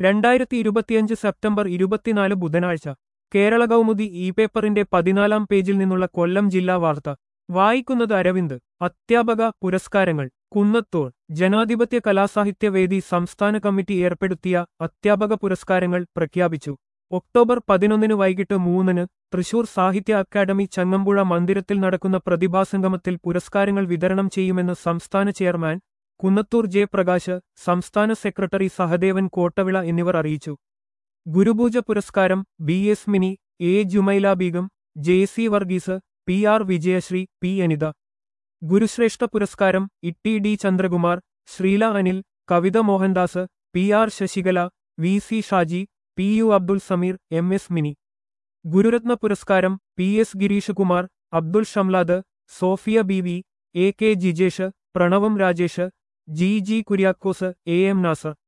രണ്ടായിരത്തി ഇരുപത്തിയഞ്ച് സെപ്റ്റംബർ ഇരുപത്തിനാല് ബുധനാഴ്ച കേരള കൗമുദി ഇ പേപ്പറിന്റെ പതിനാലാം പേജിൽ നിന്നുള്ള കൊല്ലം ജില്ലാ വാർത്ത വായിക്കുന്നത് അരവിന്ദ് അധ്യാപക പുരസ്കാരങ്ങൾ കുന്നത്തൂർ ജനാധിപത്യ കലാസാഹിത്യവേദി സംസ്ഥാന കമ്മിറ്റി ഏർപ്പെടുത്തിയ അധ്യാപക പുരസ്കാരങ്ങൾ പ്രഖ്യാപിച്ചു ഒക്ടോബർ പതിനൊന്നിന് വൈകിട്ട് മൂന്നിന് തൃശൂർ സാഹിത്യ അക്കാദമി ചങ്ങമ്പുഴ മന്ദിരത്തിൽ നടക്കുന്ന പ്രതിഭാസംഗമത്തിൽ പുരസ്കാരങ്ങൾ വിതരണം ചെയ്യുമെന്ന് സംസ്ഥാന ചെയർമാൻ കുന്നത്തൂർ ജെ പ്രകാശ് സംസ്ഥാന സെക്രട്ടറി സഹദേവൻ കോട്ടവിള എന്നിവർ അറിയിച്ചു ഗുരുപൂജ പുരസ്കാരം B S Mini A Jumaila Beegum J C Varghese P R Vijayasree P Anitha ഗുരുശ്രേഷ്ഠ പുരസ്കാരം Itty D Chandrakumar Sreela Anil Kavitha Mohandas P R Sasikala V C Shaji P U Abdul Sameer M S Mini ഗുരുരത്ന പുരസ്കാരം P S Gireesh Kumar Abdul Shamlad Sophia B V A K Jijesh Pranavam Rajesh G G Kuriakose A M Nasar